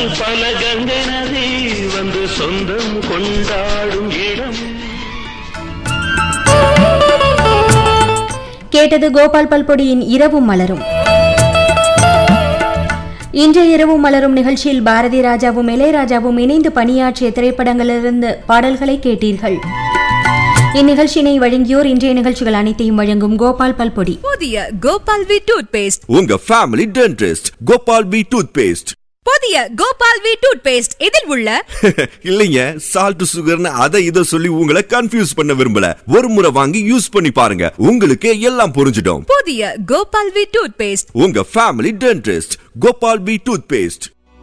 பல கங்கை நதி வந்து சொந்தம் கொண்டாடும் இடம் கேட்டது கோபால் பல்பொடியின் இரவும் மலரும் இன்றைய இரவும் மலரும் நிகழ்ச்சியில் பாரதி ராஜாவும் இளையராஜாவும் இணைந்து பணியாற்றிய திரைப்படங்களிலிருந்து பாடல்களை கேட்டீர்கள் இந்நிகழ்ச்சியினை வழங்கியோர் இன்றைய நிகழ்ச்சிகள் அனைத்தையும் வழங்கும் கோபால் பல்பொடி புதிய கோபால் வி டூத் பேஸ்ட் உங்க family dentist Gopal P toothpaste புதிய கோபால் வி டூத் பேஸ்ட் இதில் உள்ள இல்லைங்க சால்ட் சுகர்னு அதை இதை சொல்லி உங்களை கன்ஃபியூஸ் பண்ண விரும்பல ஒரு முறை வாங்கி யூஸ் பண்ணி பாருங்க உங்களுக்கு எல்லாம் புரிஞ்சிடும் புதிய கோபால் வி டூத் பேஸ்ட் உங்க family dentist Gopal P toothpaste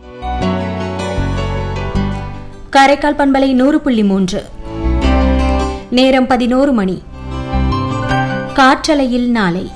Karaikal பண்பலை நூறு புள்ளி மூன்று நேரம் பதினோரு மணி காற்றலையில் நாளை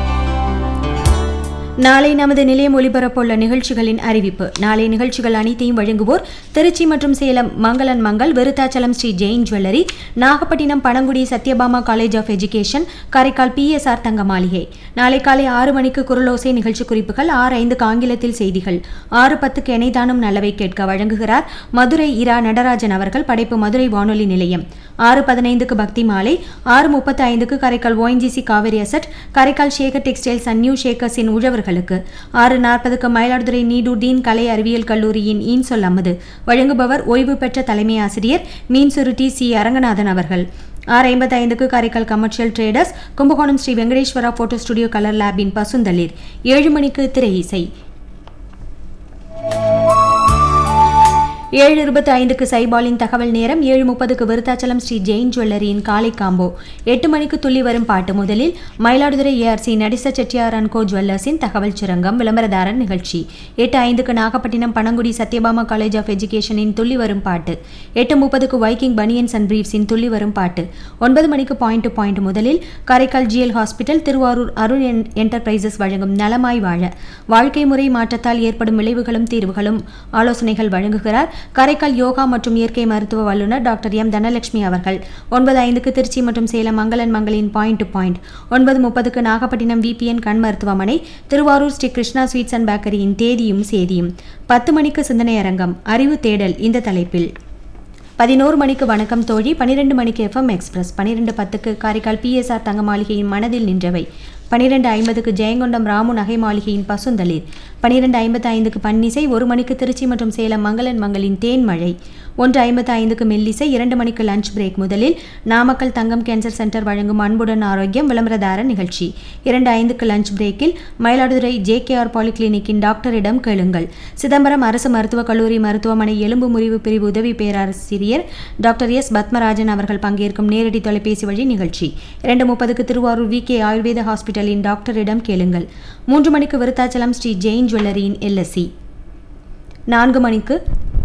நாளை நமது நிலையம் ஒலிபரப்புள்ள நிகழ்ச்சிகளின் அறிவிப்பு நாளை நிகழ்ச்சிகள் அனைத்தையும் வழங்குவோர் திருச்சி மற்றும் சேலம் மங்களன் Mangal Virudhachalam Sri Jain jewellery Nagapattinam Panangudi Sathyabama college of education Karaikal PSR Thanga Maligai நாளை காலை ஆறு மணிக்கு குரலோசை நிகழ்ச்சி குறிப்புகள் ஆறு ஐந்துக்கு ஆங்கிலத்தில் செய்திகள் ஆறு பத்துக்கு எனைதானும் நல்லவை கேட்க வழங்குகிறார் மதுரை இரா நடராஜன் அவர்கள் படைப்பு மதுரை வானொலி நிலையம் ஆறு பதினைந்துக்கு பக்தி மாலை ஆறு முப்பத்தி ஐந்துக்கு Karaikal ONGC Cauvery asset Karaikal Sekar textiles and new ஷேக்கர்ஸின் உழவர்களுக்கு ஆறு நாற்பதுக்கு மயிலாடுதுறை நீடுடீன் கலை அறிவியல் கல்லூரியின் ஈன் சொல் அம்மது வழங்குபவர் ஓய்வு பெற்ற தலைமை ஆசிரியர் மீன் சுருட்டி சி அரங்கநாதன் அவர்கள் ஆறு ஐம்பத்தி ஐந்துக்கு Karaikal commercial traders Kumbakonam Sri Venkateswara photo studio colour லேபின் பசுந்தளிர் ஏழு மணிக்கு திரை இசை ஏழு இருபத்தி ஐந்துக்கு சைபாலின் தகவல் நேரம் ஏழு முப்பதுக்கு விருத்தாச்சலம் ஸ்ரீ ஜெயின் ஜுவல்லரியின் காலை காம்போ எட்டு மணிக்கு துள்ளி வரும் பாட்டு முதலில் மயிலாடுதுறை ஏஆர்சி நடிச செட்டியார் அண்ட் கோ ஜுவல்லர்ஸின் தகவல் சுரங்கம் விளம்பரதாரர் நிகழ்ச்சி எட்டு ஐந்துக்கு நாகப்பட்டினம் பனங்குடி சத்யபாமா காலேஜ் ஆஃப் எஜுகேஷனின் துள்ளி வரும் பாட்டு எட்டு முப்பதுக்கு வைக்கிங் பனியன்ஸ் அண்ட் பிரீஃப்ஸின் துள்ளி வரும் பாட்டு ஒன்பது மணிக்கு பாயிண்ட் டு பாயிண்ட் முதலில் காரைக்கால் ஜிஎல் ஹாஸ்பிட்டல் திருவாரூர் அருண் என்- என்டர்பிரைசஸ் வழங்கும் நலமாய் வாழ வாழ்க்கை முறை மாற்றத்தால் ஏற்படும் விளைவுகளும் தீர்வுகளும் ஆலோசனைகள் வழங்குகிறார் காரைக்கால் யோகா மற்றும் இயற்கை மருத்துவ வல்லுநர் டாக்டர் எம் தனலட்சுமி அவர்கள் ஒன்பது ஐந்துக்கு திருச்சி மற்றும் சேலம் மங்களன் மங்களின் பாயிண்ட் டு பாயிண்ட் ஒன்பது முப்பதுக்கு நாகப்பட்டினம் விபிஎன் கண் மருத்துவமனை திருவாரூர் ஸ்ரீ கிருஷ்ணா ஸ்வீட்ஸ் அண்ட் பேக்கரியின் தேதியும் சேதியும் பத்து மணிக்கு சிந்தனை அரங்கம் அறிவு தேடல் இந்த தலைப்பில் பதினோரு மணிக்கு வணக்கம் தோழி பனிரெண்டு மணிக்கு எஃப்எம் எக்ஸ்பிரஸ் பனிரெண்டு பத்துக்கு காரைக்கால் பிஎஸ்ஆர் தங்க மாளிகையின் மனதில் நின்றவை பனிரெண்டு ஐம்பதுக்கு ஜெயங்கொண்டம் ராமு நகை மாளிகையின் பசுந்தளிர் பனிரெண்டு ஐம்பத்தி ஐந்துக்கு பன்னிசை ஒரு மணிக்கு திருச்சி மற்றும் சேலம் மங்களன் மங்களின் தேன்மழை ஒன்று ஐம்பத்தி ஐந்துக்கு மெல்லிசை இரண்டு மணிக்கு லஞ்ச் பிரேக் முதலில் நாமக்கல் தங்கம் கேன்சர் சென்டர் வழங்கும் அன்புடன் ஆரோக்கியம் விளம்பரதார நிகழ்ச்சி இரண்டு ஐந்துக்கு லஞ்ச் பிரேக்கில் மயிலாடுதுறை ஜேகேஆர் பாலிகிளினிக்கின் டாக்டரிடம் கேளுங்கள் சிதம்பரம் அரசு மருத்துவக் கல்லூரி மருத்துவமனை எலும்பு முறிவு பிரிவு உதவி பேராசிரியர் டாக்டர் எஸ் பத்மராஜன் அவர்கள் பங்கேற்கும் நேரடி தொலைபேசி வழி நிகழ்ச்சி இரண்டு முப்பதுக்கு திருவாரூர் வி கே ஆயுர்வேத ஹாஸ்பிட்டலின் டாக்டரிடம் கேளுங்கள் மூன்று மணிக்கு விருத்தாச்சலம் ஸ்ரீ ஜெயின் ஜுவல்லரியின் எல்எஸ்சி நான்கு மணிக்கு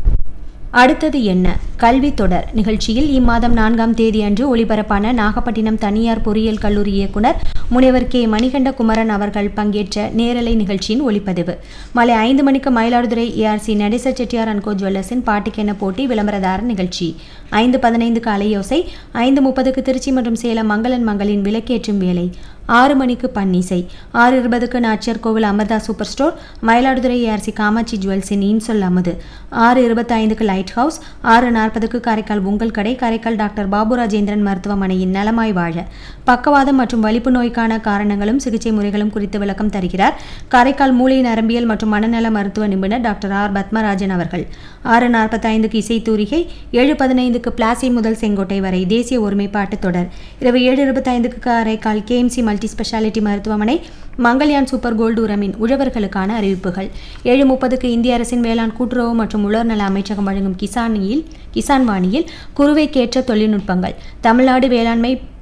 அடுத்தது என்ன கல்வி தொடர் நிகழ்ச்சியில் இம்மாதம் நான்காம் தேதி அன்று ஒளிபரப்பான நாகப்பட்டினம் தனியார் பொறியியல் கல்லூரி இயக்குனர் முனைவர் கே மணிகண்ட குமரன் அவர்கள் பங்கேற்ற நேரலை நிகழ்ச்சியின் ஒளிப்பதிவு மாலை ஐந்து மணிக்கு மயிலாடுதுறை ஏஆர்சி நடேச செட்டியார் அன்கோ ஜுவல்லர்ஸின் பாட்டுக்கென போட்டி விளம்பரதார நிகழ்ச்சி ஐந்து பதினைந்துக்கு அலையோசை ஐந்து முப்பதுக்கு திருச்சி மற்றும் சேலம் மங்களன் மங்களின் விளக்கேற்றும் வேலை ஆறு மணிக்கு பன்னிசை ஆறு இருபதுக்கு Nachiyar Kovil Amrita super store Mayiladuthurai ARC Kamatchi ஜுவல்ஸின் இன்சொல் அமுது ஆறு இருபத்தி ஐந்துக்கு லைட் ஹவுஸ் ஆறு நாற்பதுக்கு காரைக்கால் உங்கள் கடை காரைக்கால் டாக்டர் பாபு ராஜேந்திரன் மருத்துவமனையின் நலமாய் வாழ பக்கவாதம் மற்றும் வலிப்பு நோய்க்கான காரணங்களும் சிகிச்சை முறைகளும் குறித்து விளக்கம் தருகிறார் காரைக்கால் மூளை நரம்பியல் மற்றும் மனநல மருத்துவ நிபுணர் டாக்டர் ஆர் பத்மராஜன் அவர்கள் ஆறு நாற்பத்தி ஐந்துக்கு இசை தூரிகை ஏழு பதினைந்துக்கு பிளாசி முதல் செங்கோட்டை வரை தேசிய ஒருமைப்பாட்டு தொடர் இரவு ஏழு இருபத்தைந்துக்கு காரைக்கால் கேஎம்சி மல்டி ஸ்பெஷாலிட்டி மருத்துவமனை மங்கள்யான் சூப்பர் கோல்டு உரமின் உழவர்களுக்கான அறிவிப்புகள் ஏழு முப்பதுக்கு இந்திய அரசின் வேளாண் கூட்டுறவு மற்றும் உழவர் நல அமைச்சகம் வழங்கும் கிசானியில் கிசான் வாணியில் குறுவைக்கேற்ற தொழில்நுட்பங்கள் தமிழ்நாடு வேளாண்மை